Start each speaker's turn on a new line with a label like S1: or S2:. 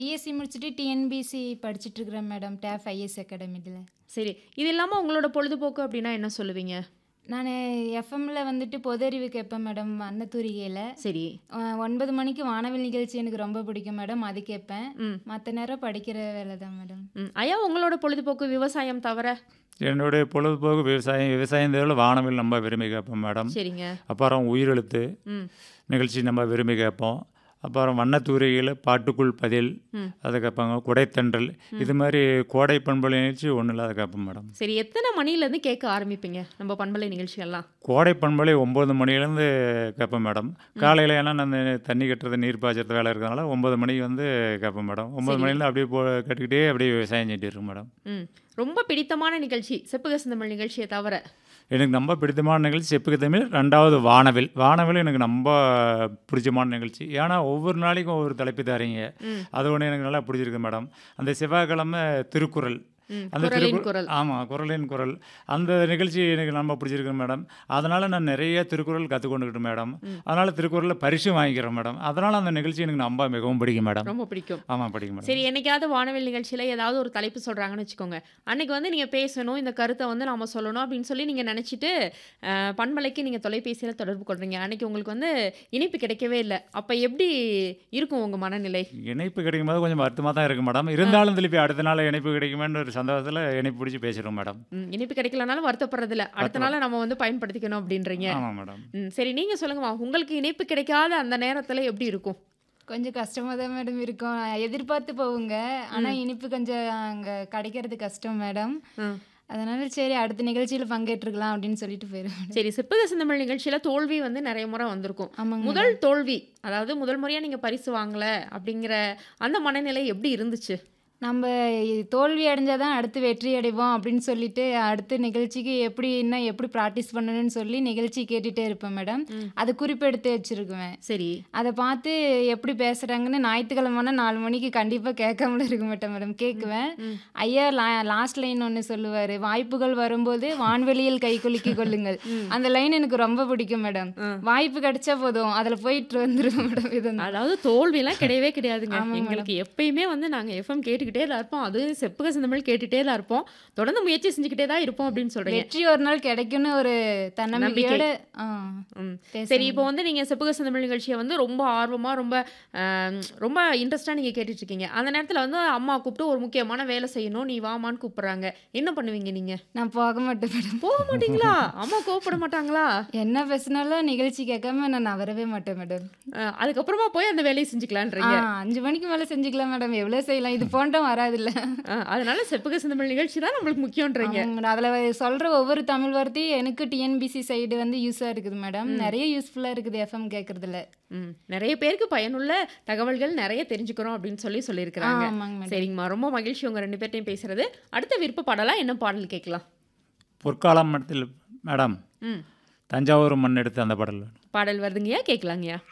S1: BSc முடிச்சுட்டு TNPSC படிச்சுட்டு இருக்கிறேன் மேடம் டேஃப் ஐஎஸ் அகாடமியில்
S2: சரி இது இல்லாம உங்களோட பொழுதுபோக்கு அப்படின்னா என்ன சொல்லுவீங்க
S1: நான் எஃப்எம்ல வந்துட்டு பொது அறிவு கேட்பேன் மேடம் அன்னத்தூரிகையில்
S2: சரி
S1: ஒன்பது மணிக்கு வானவில் நிகழ்ச்சி எனக்கு ரொம்ப பிடிக்கும் மேடம் அது கேட்பேன்
S2: ம்
S1: மற்ற நேரம் படிக்கிற வேலை தான் மேடம்
S2: ம் ஐயா உங்களோட பொழுதுபோக்கு விவசாயம் தவிர
S3: என்னுடைய பொழுதுபோக்கு விவசாயம் விவசாயம் தேவையில் வானவில் நம்ம விரும்பி கேட்போம் மேடம்
S2: சரிங்க
S3: அப்புறம் உயிரெழுத்து
S2: ம்
S3: நிகழ்ச்சி நம்ம விரும்பி கேட்போம் அப்புறம் வண்ணத்தூரிகையில் பாட்டுக்குள் பதில்
S2: ம்.
S3: அதை கேட்பாங்க குடைத்தன்றல் இது மாதிரி கோடை பண்பலை நிகழ்ச்சி ஒன்றும் இல்லாத கேட்போம் மேடம்
S2: சரி எத்தனை மணிலேருந்து கேட்க ஆரம்பிப்பீங்க நம்ம பண்பலை நிகழ்ச்சியெல்லாம்
S3: கோடை பண்பலை ஒம்பது மணிலேருந்து கேட்பேன் மேடம் காலையில் ஏன்னா நான் தண்ணி கட்டுறது நீர் பாய்ச்சறது வேலை இருக்கிறதுனால ஒம்பது மணிக்கு வந்து கேட்பேன் மேடம் ஒம்பது
S2: சரி.
S3: மணிலேருந்து அப்படியே போ கேட்டுக்கிட்டே அப்படியே விவசாயம் செஞ்சுட்டு இருக்கேன் மேடம்
S2: ம் ரொம்ப பிடித்தமான நிகழ்ச்சி செப்புக சிந்தமிழ் நிகழ்ச்சியை தவிர
S3: எனக்கு ரொம்ப பிடித்தமான நிகழ்ச்சி செப்புக்கு தமிழ் ரெண்டாவது வானவில் வானவில் எனக்கு ரொம்ப பிடிச்சமான நிகழ்ச்சி ஏன்னா ஒவ்வொரு நாளைக்கும் ஒவ்வொரு தலைப்பு தரீங்க
S2: ம்
S3: அது ஒன்று எனக்கு நல்லா பிடிச்சிருக்கு மேடம் அந்த செவ்வாய்க்கிழமை திருக்குறள்
S2: ம்
S3: அந்த
S2: குரலின்
S3: திருக்குறள்
S2: குரல்
S3: ஆமாம் குரலின் குரல் அந்த நிகழ்ச்சி எனக்கு ரொம்ப பிடிச்சிருக்கு மேடம் அதனால் நான் நிறைய திருக்குறள் கற்றுக்கொண்டுக்கிட்டு மேடம்
S2: ம்.
S3: அதனால் திருக்குறளில் பரிசு வாங்கிக்கிறேன் மேடம் அதனால் அந்த நிகழ்ச்சி எனக்கு ரொம்ப மிகவும் பிடிக்கும் மேடம்
S2: ரொம்ப பிடிக்கும்
S3: ஆமாம் பிடிக்கும் மேடம்
S2: சரி என்னைக்காவது வானவில் நிகழ்ச்சியில் ஏதாவது ஒரு தலைப்பு சொல்கிறாங்கன்னு வச்சுக்கோங்க அன்னைக்கு வந்து நீங்கள் பேசணும் இந்த கருத்தை வந்து நாம சொல்லணும் அப்படின்னு சொல்லி நீங்கள் நினச்சிட்டு பண்பலைக்கு நீங்கள் தொலைபேசியில் தொடர்பு கொள்றீங்க அன்னைக்கு உங்களுக்கு வந்து இணைப்பு கிடைக்கவே இல்லை அப்போ எப்படி இருக்கும் உங்கள் மனநிலை
S3: இணைப்பு கிடைக்கும் போது கொஞ்சம் வருத்தமாக தான் இருக்கு மேடம் இருந்தாலும் திருப்பி அடுத்த நாள் இணைப்பு கிடைக்குமேன்னு ஒரு சந்தோஷத்தில் இணைப்பு பிடிச்சி பேசுகிறோம் மேடம்
S2: ம், இணைப்பு கிடைக்கலனாலும் வருத்தப்படுறதில்ல அடுத்த நாள் நம்ம வந்து பயன்படுத்திக்கணும் அப்படின்றீங்க
S3: ஆமாம் மேடம்
S2: ம் சரி நீங்கள் சொல்லுங்கம்மா உங்களுக்கு இணைப்பு கிடைக்காத அந்த நேரத்தில் எப்படி இருக்கும்
S1: கொஞ்சம் கஷ்டமாக தான் மேடம் இருக்கும் எதிர்பார்த்து போவுங்க ஆனால் இனிப்பு கொஞ்சம் அங்கே கிடைக்கிறது கஷ்டம் மேடம்
S2: ம்
S1: அதனால சரி அடுத்த நிகழ்ச்சியில் பங்கேற்றுக்கலாம் அப்படின்னு சொல்லிட்டு போயிடுவேன்
S2: சரி சிப்பக சிந்தமிழ் நிகழ்ச்சியில் தோல்வி வந்து நிறைய முறை வந்திருக்கும்
S1: ஆமாங்க
S2: முதல் தோல்வி அதாவது முதல் முறையாக நீங்கள் பரிசு வாங்கல அப்படிங்கிற அந்த மனநிலை எப்படி இருந்துச்சு
S1: நம்ம தோல்வி அடைஞ்சாதான் அடுத்து வெற்றி அடைவோம் அப்படின்னு சொல்லிட்டு அடுத்த நிகழ்ச்சிக்கு எப்படி இன்னும் எப்படி ப்ராக்டிஸ் பண்ணணும்னு சொல்லி நிகழ்ச்சி கேட்டுட்டே இருப்பேன் மேடம்
S2: ம்.
S1: அது குறிப்பெடுத்து வச்சிருக்குவேன்
S2: சரி
S1: அதை பார்த்து எப்படி பேசுகிறாங்கன்னு ஞாயிற்றுக்கிழமைனா நாலு மணிக்கு கண்டிப்பாக கேட்காமல இருக்க மாட்டேன் மேடம் கேட்குவேன்
S2: ம்.
S1: ஐயா லா லாஸ்ட் லைன் ஒன்று சொல்லுவார் வாய்ப்புகள் வரும்போது வான்வெளியில் கை குலுக்கி கொள்ளுங்கள் அந்த லைன் எனக்கு ரொம்ப பிடிக்கும் மேடம்
S2: ம்.
S1: வாய்ப்பு கிடைச்சா போதும் அதில் போயிட்டு வந்துருவேன் மேடம் இது
S2: அதாவது தோல்விலாம் கிடையவே கிடையாதுங்க
S1: ஆமாங்க
S2: எங்களுக்கு எப்பயுமே வந்து நாங்கள் எஃப்எம் கேட்டுக்கிட்டே தான் இருப்போம் அது செப்புக சிந்தமிழ் கேட்டுகிட்டே தான் இருப்போம் தொடர்ந்து முயற்சி செஞ்சுக்கிட்டே தான் இருப்போம் அப்படின்னு சொல்கிறீங்க
S1: வெற்றி ஒரு நாள் கிடைக்கும்னு ஒரு தன்னம்பிக்கையோட ஆ,
S2: ம்
S1: பேச
S2: சரி இப்போ வந்து நீங்கள் செப்புக சிந்தமிழ் நிகழ்ச்சியை வந்து ரொம்ப ஆர்வமாக ரொம்ப ஆம், ரொம்ப இன்ட்ரெஸ்ட்டாக நீங்கள் கேட்டுட்டு இருக்கீங்க அந்த நேரத்தில் வந்து அம்மா கூப்பிட்டு ஒரு முக்கியமான வேலை செய்யணும் நீ வாமான்னு கூப்பிட்றாங்க என்ன பண்ணுவீங்க நீங்கள்
S1: நான் போக மாட்டேன் மேடம்
S2: போக மாட்டீங்களா அம்மா கோவப்பட மாட்டாங்களா
S1: என்ன பேசினாலும் நிகழ்ச்சி கேட்காம நான் நவரவே மாட்டேன் மேடம்
S2: அஹ், அதுக்கப்புறமா போய் அந்த வேலையை
S1: ஆ
S2: செஞ்சுக்கலான்றீங்க
S1: அஞ்சு மணிக்கு மேலே செஞ்சுக்கலாம் மேடம் எவ்வளோ செய்யலாம் இது போன்ற வராதுல்ல
S2: அஹ், அதனால செப்புக சிந்தமிழ் நிகழ்ச்சி தான் நம்மளுக்கு முக்கியன்றீங்க
S1: ஆமாங்க மேடம் அதில் சொல்கிற ஒவ்வொரு தமிழ் வார்த்தையும் எனக்கு டிஎன்பிசி சைடு வந்து யூஸாக இருக்குது மேடம் நிறைய யூஸ்ஃபுல்லாக இருக்குது எஃப்எம் கேட்குறதுல
S2: ம் நிறைய பேருக்கு பயனுள்ள தகவல்கள் நிறைய தெரிஞ்சுக்கிறோம் அப்படின்னு சொல்லி சொல்லியிருக்கிறாங்க
S1: ஆமாங்க மேடம்
S2: சரிங்கம்மா ரொம்ப மகிழ்ச்சி உங்க ரெண்டு பேர்ட்டையும் பேசுறது அடுத்த விருப்ப பாடலாம் என்ன பாடல் கேட்கலாம்
S3: பொற்காலம் மட்டத்தில் மேடம்
S2: ம்
S3: தஞ்சாவூர் மண் எடுத்து அந்த பாடல் வேணும்
S2: பாடல் வருதுங்கய்யா கேட்கலாங்கய்யா